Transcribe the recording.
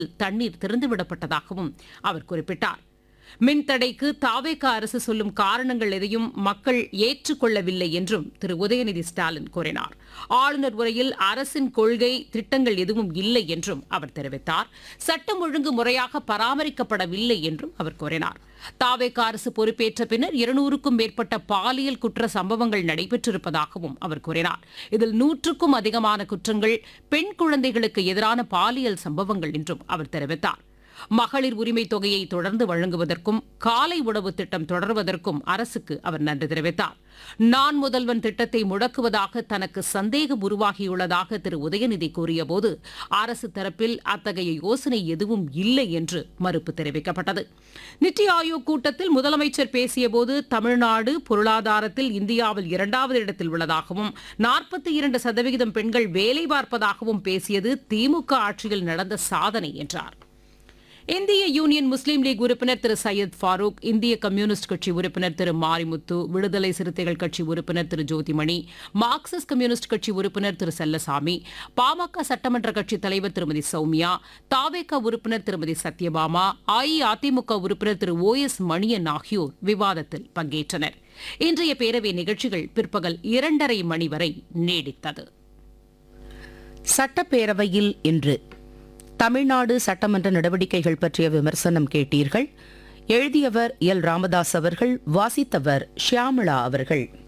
தண்ணீர் திறந்துவிடப்பட்டதாகவும் அவர் குறிப்பிட்டார் மின்தடைக்கு தாவேக அரசு சொல்லும் காரணங்கள் எதையும் மக்கள் ஏற்றுக்கொள்ளவில்லை என்றும் திரு உதயநிதி ஸ்டாலின் கூறினார் ஆளுநர் உரையில் அரசின் கொள்கை திட்டங்கள் எதுவும் இல்லை என்றும் அவர் தெரிவித்தார் சட்டம் ஒழுங்கு முறையாக பராமரிக்கப்படவில்லை என்றும் அவர் கூறினார் தாவேக அரசு பொறுப்பேற்ற பின்னர் இருநூறுக்கும் மேற்பட்ட பாலியல் குற்ற சம்பவங்கள் நடைபெற்றிருப்பதாகவும் அவர் கூறினார் இதில் நூற்றுக்கும் அதிகமான குற்றங்கள் பெண் குழந்தைகளுக்கு எதிரான பாலியல் சம்பவங்கள் என்றும் அவர் தெரிவித்தார் மகளிர் உரிமை தொகையை தொடர்ந்து வழங்குவதற்கும் காலை உணவு திட்டம் தொடர்வதற்கும் அரசுக்கு அவர் நன்றி தெரிவித்தார் நான் முதல்வன் திட்டத்தை முடக்குவதாக தனக்கு சந்தேகம் உருவாகியுள்ளதாக திரு உதயநிதி கூறியபோது அரசு தரப்பில் அத்தகைய யோசனை எதுவும் இல்லை என்று மறுப்பு தெரிவிக்கப்பட்டது நித்தி ஆயோக் கூட்டத்தில் முதலமைச்சர் பேசியபோது தமிழ்நாடு பொருளாதாரத்தில் இந்தியாவில் இரண்டாவது இடத்தில் உள்ளதாகவும் நாற்பத்தி இரண்டு சதவிகிதம் பெண்கள் வேலை பார்ப்பதாகவும் பேசியது திமுக ஆட்சியில் நடந்த சாதனை என்றார் இந்திய யூனியன் முஸ்லீம் லீக் உறுப்பினர் திரு சையத் ஃபாரூக் இந்திய கம்யூனிஸ்ட் கட்சி உறுப்பினர் திரு மாரிமுத்து விடுதலை சிறுத்தைகள் கட்சி உறுப்பினர் திரு ஜோதிமணி மார்க்சிஸ்ட் கம்யூனிஸ்ட் கட்சி உறுப்பினர் திரு செல்லசாமி பாமக சட்டமன்ற கட்சித் தலைவர் திருமதி சௌமியா தாவேக உறுப்பினர் திருமதி சத்யபாமா அஇஅதிமுக உறுப்பினர் திரு ஓ எஸ் மணியன் ஆகியோர் விவாதத்தில் பங்கேற்றனர் இன்றைய பேரவை நிகழ்ச்சிகள் பிற்பகல் இரண்டரை மணி வரை நீடித்தது சட்டப்பேரவையில் இன்று தமிழ்நாடு சட்டமன்ற நடவடிக்கைகள் பற்றிய விமர்சனம் கேட்டீர்கள் எழுதியவர் எல் ராமதாஸ் அவர்கள் வாசித்தவர் ஷியாமளா அவர்கள்